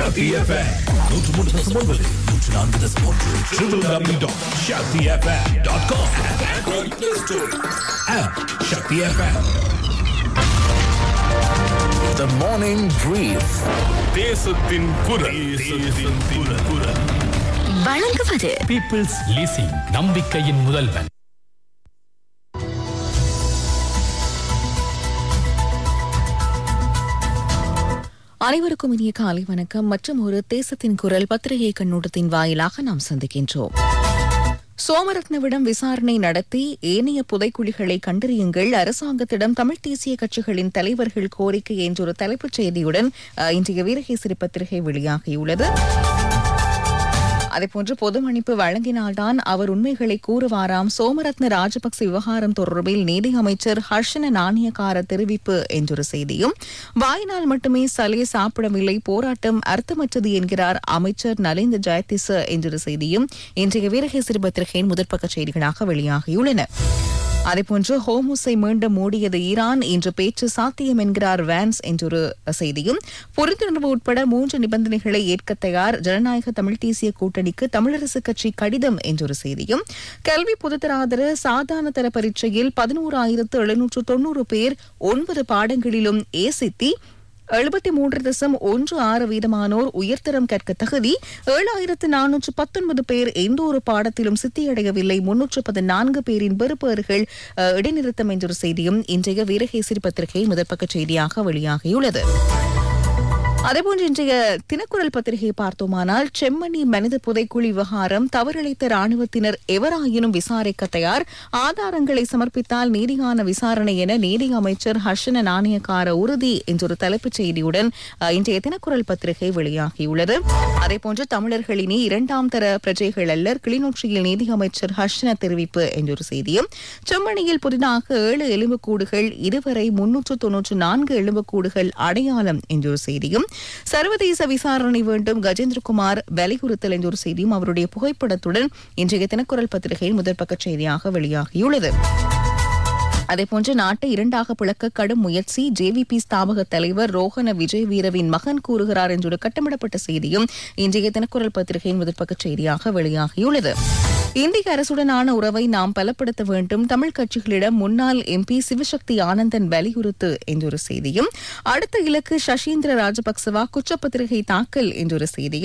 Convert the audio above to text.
Shakti FM. நூற்று மூன்று தசம் ஒன்பது நூற்று நான்கு தசம் ஒன்று www.shaktifm.com Android Play Store. App Shakti FM. The Morning Brief. தேசத்தின் குரல் தேசத்தின் குரல் வழங்குவது பீப்புள்ஸ் லீசிங் நம்பிக்கையின் முதல்வன் அனைவருக்கும் இனிய காலை வணக்கம் மற்றும் ஒரு தேசத்தின் குரல் பத்திரிகை கண்ணோட்டத்தின் வாயிலாக நாம் சந்திக்கின்றோம் சோமரத்னவிடம் விசாரணை நடத்தி ஏனைய புதைக்குழிகளை கண்டறியுங்கள் அரசாங்கத்திடம் தமிழ் தேசிய கட்சிகளின் தலைவர்கள் கோரிக்கை என்றொரு தலைப்புச் செய்தியுடன் அஹ், இன்றைய வீரகேசரி பத்திரிகை வெளியாகியுள்ளது அதேபோன்று பொது மன்னிப்பு வழங்கினால்தான் அவர் உண்மைகளை கூறுவாராம் சோமரத்ன ராஜபக்ச விவகாரம் தொடர்பில் நீதி அமைச்சர் ஹர்ஷன நாணயக்கார தெரிவிப்பு என்றொரு செய்தியும் வாயினால் மட்டுமே சலே சாப்பிடவில்லை போராட்டம் அர்த்தமற்றது என்கிறார் அமைச்சர் நலிந்த ஜெயதிச என்றொரு செய்தியும் இன்றைய வீரகேசரி பத்திரிகையின் முதற்பக்க செய்திகளாக வெளியாகியுள்ளன அதேபோன்று ஹோமுஸை மீண்டும் மூடியது ஈரான் இன்று பேச்சு சாத்தியம் என்கிறார் வேன்ஸ் என்றொரு செய்தியும் புரிந்துணர்வு உட்பட மூன்று நிபந்தனைகளை ஏற்க தயார் ஜனநாயக தமிழ் தேசிய கூட்டணிக்கு தமிழரசு கட்சி கடிதம் என்றொரு செய்தியும் கல்வி பொதுத்தராதர சாதாரண தர பரீட்சையில் பதினோராயிரத்து எழுநூற்று தொன்னூறு பேர் ஒன்பது பாடங்களிலும் ஏசித்தி எழுபத்தி மூன்று தசம் ஒன்று ஆறு வீதமானோர் உயர்தரம் கற்க தகுதி ஏழாயிரத்து நானூற்று பத்தொன்பது பேர் எந்த ஒரு பாடத்திலும் சித்தியடையவில்லை முன்னூற்று பதினான்கு பேரின் பெறுபேறுகள் அஹ், இடைநிறுத்தம் என்றொரு செய்தியும் இன்றைய வீரகேசரி பத்திரிகை முதற்பக்க செய்தியாக வெளியாகியுள்ளது அதேபோன்று இன்றைய தினக்குரல் பத்திரிகையை பார்த்தோமானால் செம்மணி மனித புதைக்குழி விவகாரம் தவறிழைத்த ராணுவத்தினர் எவராயினும் விசாரிக்க தயார் ஆதாரங்களை சமர்ப்பித்தால் நீதியான விசாரணை என நீதி அமைச்சர் ஹர்ஷன நாணயக்கார உறுதி என்றொரு தலைப்புச் செய்தியுடன் அஹ், இன்றைய தினக்குரல் பத்திரிகை வெளியாகியுள்ளது அதேபோன்று தமிழர்கள் இனி இரண்டாம் தர பிரஜைகள் அல்லர் கிளிநொச்சியில் நீதி அமைச்சர் ஹர்ஷன தெரிவிப்பு என்றொரு செய்தியும் செம்மணியில் புதிதாக ஏழு எலும்புக்கூடுகள் இதுவரை முன்னூற்று தொன்னூற்று நான்கு எலும்புக்கூடுகள் அடையாளம் என்றொரு செய்தியும் சர்வதேச விசாரணை வேண்டும் கஜேந்திரகுமார் வலியுறுத்தல் என்றொரு செய்தியும் அவருடைய புகைப்படத்துடன் இன்றைய தினக்குரல் பத்திரிகையில் முதற்பக்க செய்தியாக வெளியாகியுள்ளது அதேபோன்று நாட்டை இரண்டாக பிளக்க கடும் முயற்சி ஜேவிபி ஸ்தாபக தலைவர் ரோஹன விஜய் வீரவின் மகன் கூறுகிறார் என்றொரு கட்டமிடப்பட்ட செய்தியும் இன்றைய தினக்குரல் பத்திரிகையின் முதற்பக்க செய்தியாக வெளியாகியுள்ளது இந்திய அரசுடனான உறவை நாம் பலப்படுத்த வேண்டும் தமிழ் கட்சிகளிடம் முன்னாள் எம்பி சிவசக்தி ஆனந்தன் வலியுறுத்து என்றொரு செய்தியும் அடுத்த இலக்கு சசீந்திர ராஜபக்சவா குற்றப்பத்திரிகை தாக்கல் என்றொரு செய்தியும்